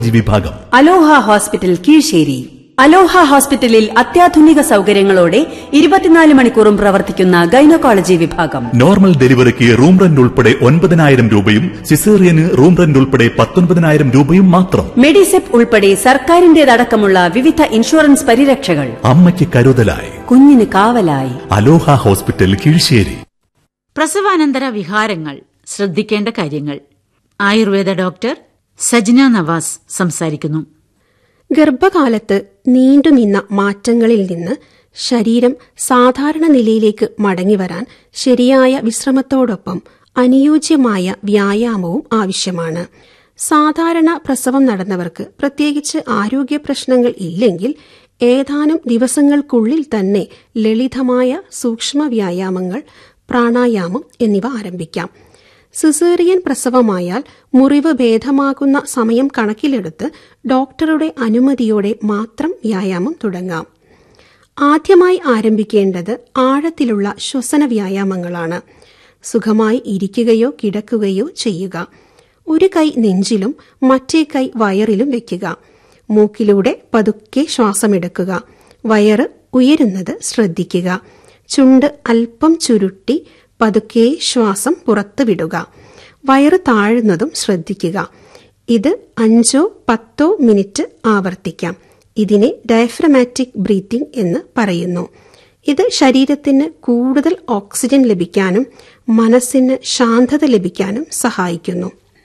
വിഭാഗം അലോഹ ഹോസ്പിറ്റൽ കീഴ്ശേരി അലോഹ ഹോസ്പിറ്റലിൽ അത്യാധുനിക സൗകര്യങ്ങളോടെ ഇരുപത്തിനാല് മണിക്കൂറും പ്രവർത്തിക്കുന്ന ഗൈനക്കോളജി വിഭാഗം നോർമൽ ഡെലിവറിക്ക് റൂം റെന്റ് ഉൾപ്പെടെ ഒൻപതിനായിരം രൂപയും സിസേറിയന് റൂം റെന്റ് ഉൾപ്പെടെ പത്തൊൻപതിനായിരം രൂപയും മാത്രം മെഡിസെപ്പ് ഉൾപ്പെടെ സർക്കാരിന്റേതടക്കമുള്ള വിവിധ ഇൻഷുറൻസ് പരിരക്ഷകൾ അമ്മയ്ക്ക് കരുതലായി കുഞ്ഞിന് കാവലായി അലോഹ ഹോസ്പിറ്റൽ കീഴ്ശേരി പ്രസവാനന്തര വിഹാരങ്ങൾ ശ്രദ്ധിക്കേണ്ട കാര്യങ്ങൾ ആയുർവേദ ഡോക്ടർ സജ്ന നവാസ് സംസാരിക്കുന്നു ഗർഭകാലത്ത് നീണ്ടുനിന്ന മാറ്റങ്ങളിൽ നിന്ന് ശരീരം സാധാരണ നിലയിലേക്ക് മടങ്ങിവരാൻ ശരിയായ വിശ്രമത്തോടൊപ്പം അനുയോജ്യമായ വ്യായാമവും ആവശ്യമാണ് സാധാരണ പ്രസവം നടന്നവർക്ക് പ്രത്യേകിച്ച് ആരോഗ്യ പ്രശ്നങ്ങൾ ഇല്ലെങ്കിൽ ഏതാനും ദിവസങ്ങൾക്കുള്ളിൽ തന്നെ ലളിതമായ സൂക്ഷ്മ വ്യായാമങ്ങൾ പ്രാണായാമം എന്നിവ ആരംഭിക്കാം സിസേറിയൻ പ്രസവമായാൽ മുറിവ് ഭേദമാകുന്ന സമയം കണക്കിലെടുത്ത് ഡോക്ടറുടെ അനുമതിയോടെ മാത്രം വ്യായാമം തുടങ്ങാം ആദ്യമായി ആരംഭിക്കേണ്ടത് ആഴത്തിലുള്ള ശ്വസന വ്യായാമങ്ങളാണ് സുഖമായി ഇരിക്കുകയോ കിടക്കുകയോ ചെയ്യുക ഒരു കൈ നെഞ്ചിലും മറ്റേ കൈ വയറിലും വെക്കുക മൂക്കിലൂടെ പതുക്കെ ശ്വാസമെടുക്കുക വയറ് ഉയരുന്നത് ശ്രദ്ധിക്കുക ചുണ്ട് അല്പം ചുരുട്ടി പതുക്കെ ശ്വാസം പുറത്തു വിടുക വയറ് താഴുന്നതും ശ്രദ്ധിക്കുക ഇത് അഞ്ചോ പത്തോ മിനിറ്റ് ആവർത്തിക്കാം ഇതിനെ ഡയഫ്രമാറ്റിക് ബ്രീത്തിംഗ് എന്ന് പറയുന്നു ഇത് ശരീരത്തിന് കൂടുതൽ ഓക്സിജൻ ലഭിക്കാനും മനസ്സിന് ശാന്തത ലഭിക്കാനും സഹായിക്കുന്നു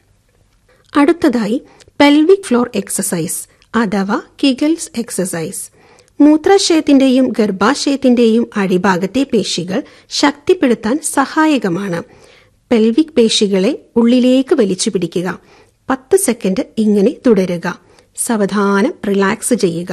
അടുത്തതായി പെൽവിക് ഫ്ലോർ എക്സസൈസ് അഥവാ കിഗൽസ് എക്സസൈസ് മൂത്രാശയത്തിന്റെയും ഗർഭാശയത്തിന്റെയും അടിഭാഗത്തെ പേശികൾ ശക്തിപ്പെടുത്താൻ സഹായകമാണ് പെൽവിക് പേശികളെ ഉള്ളിലേക്ക് വലിച്ചു പിടിക്കുക പത്ത് സെക്കൻഡ് ഇങ്ങനെ തുടരുക സാവധാനം റിലാക്സ് ചെയ്യുക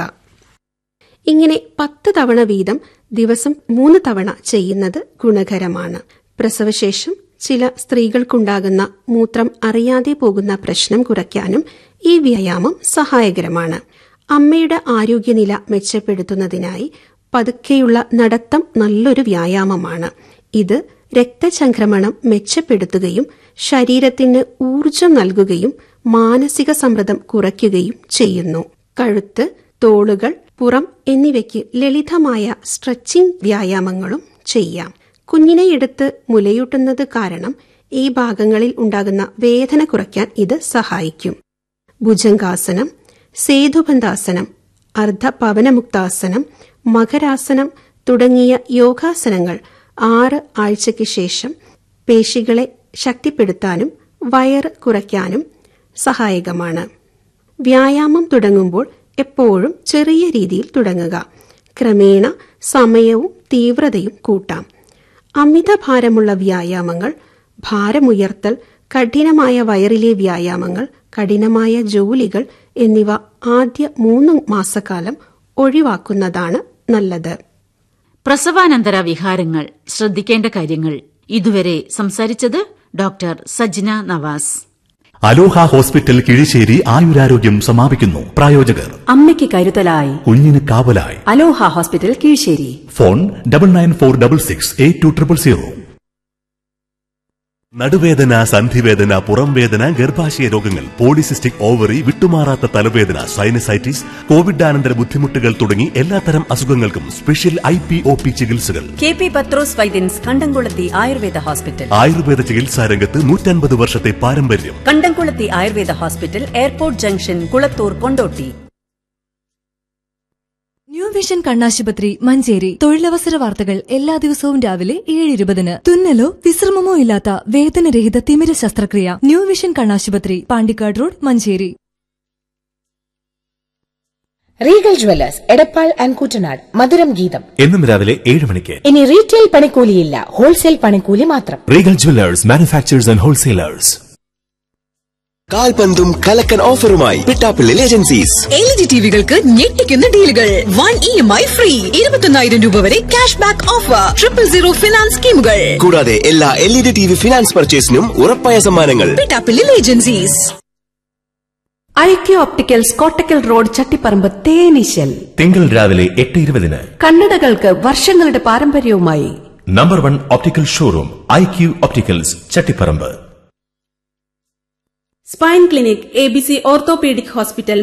ഇങ്ങനെ പത്ത് തവണ വീതം ദിവസം മൂന്ന് തവണ ചെയ്യുന്നത് ഗുണകരമാണ് പ്രസവശേഷം ചില സ്ത്രീകൾക്കുണ്ടാകുന്ന മൂത്രം അറിയാതെ പോകുന്ന പ്രശ്നം കുറയ്ക്കാനും ഈ വ്യായാമം സഹായകരമാണ് അമ്മയുടെ ആരോഗ്യനില മെച്ചപ്പെടുത്തുന്നതിനായി പതുക്കെയുള്ള നടത്തം നല്ലൊരു വ്യായാമമാണ് ഇത് രക്തചംക്രമണം മെച്ചപ്പെടുത്തുകയും ശരീരത്തിന് ഊർജം നൽകുകയും മാനസിക സമ്മർദ്ദം കുറയ്ക്കുകയും ചെയ്യുന്നു കഴുത്ത് തോളുകൾ പുറം എന്നിവയ്ക്ക് ലളിതമായ സ്ട്രെച്ചിംഗ് വ്യായാമങ്ങളും ചെയ്യാം കുഞ്ഞിനെ എടുത്ത് മുലയൂട്ടുന്നത് കാരണം ഈ ഭാഗങ്ങളിൽ ഉണ്ടാകുന്ന വേദന കുറയ്ക്കാൻ ഇത് സഹായിക്കും ഭുജംഗാസനം സേതുബന്ധാസനം അർദ്ധപവനമുക്താസനം മകരാസനം തുടങ്ങിയ യോഗാസനങ്ങൾ ആറ് ആഴ്ചയ്ക്ക് ശേഷം പേശികളെ ശക്തിപ്പെടുത്താനും വയറ് കുറയ്ക്കാനും സഹായകമാണ് വ്യായാമം തുടങ്ങുമ്പോൾ എപ്പോഴും ചെറിയ രീതിയിൽ തുടങ്ങുക ക്രമേണ സമയവും തീവ്രതയും കൂട്ടാം അമിതഭാരമുള്ള വ്യായാമങ്ങൾ ഭാരമുയർത്തൽ കഠിനമായ വയറിലെ വ്യായാമങ്ങൾ കഠിനമായ ജോലികൾ എന്നിവ ആദ്യ മൂന്ന് മാസക്കാലം ഒഴിവാക്കുന്നതാണ് നല്ലത് പ്രസവാനന്തര വിഹാരങ്ങൾ ശ്രദ്ധിക്കേണ്ട കാര്യങ്ങൾ ഇതുവരെ സംസാരിച്ചത് doctor Sajna Navas Aloha hospital Kizhisseri ആയുരാരോഗ്യം സമാപിക്കുന്നു പ്രായോജകർ അമ്മയ്ക്ക് കരുതലായി കുഞ്ഞിന് കാവലായി Aloha hospital Keezhsseri phone double nine four double six eight two triple zero നടുവേദന സന്ധിവേദന പുറംവേദന ഗർഭാശയ രോഗങ്ങൾ പോളിസിസ്റ്റിക് ഓവറി വിട്ടുമാറാത്ത തലവേദന സൈനസൈറ്റിസ് കോവിഡാനന്തര ബുദ്ധിമുട്ടുകൾ തുടങ്ങി എല്ലാത്തരം അസുഖങ്ങൾക്കും special I P O P ചികിത്സകൾ K P Pathrose Vaidyans Kandamkulathi Ayurveda hospital Ayurveda ചികിത്സാ രംഗത്ത് നൂറ്റൻപത് വർഷത്തെ പാരമ്പര്യം Kandamkulathi Ayurveda hospital airport junction Kulathur Kondotty new vision കണ്ണാശുപത്രി മഞ്ചേരി തൊഴിലവസര വാർത്തകൾ എല്ലാ ദിവസവും രാവിലെ ഏഴ് ഇരുപതിന് തുന്നലോ വിശ്രമമോ ഇല്ലാത്ത വേദനരഹിത തിമിര ശസ്ത്രക്രിയ ന്യൂ വിഷൻ കണ്ണാശുപത്രി Pandikkad road Manjeri Regal jewellers Edappal and Koottanad മധുരം ഗീതം എന്നും രാവിലെ ഏഴ് മണിക്ക് ഇനി റീറ്റെയിൽ പണിക്കൂലിയില്ല ഹോൾസെയിൽ പണിക്കൂലി മാത്രം റീഗൽ ജ്വല്ലേഴ്സ് മാനുഫാക്ചേഴ്സ് ആൻഡ് ഹോൾസെയിലേഴ്സ് കാൽപന്തും കലക്കൻ ഓഫറുമായി പിട്ടാപ്പിള്ളിൽ ഏജൻസീസ് എൽ ജി ടിവികൾക്ക് ഞെട്ടിക്കുന്ന ഡീലുകൾ one E M I free ഇരുപത്തൊന്നായിരം രൂപ വരെ cash back offer triple zero finance സ്കീമുകൾ കൂടാതെ എല്ലാ L E D T V finance പർച്ചേസിനും ഉറപ്പായ സമ്മാനങ്ങൾ Pittappillil agencies IQ opticals Kottakkal road Chattiparamba തേനീശൽ തിങ്കൾ രാവിലെ എട്ട് ഇരുപതിന് കണ്ണടകൾക്ക് വർഷങ്ങളുടെ പാരമ്പര്യവുമായി number one optical showroom I Q opticals Chattiparamba spine clinic A B C orthopaedic hospital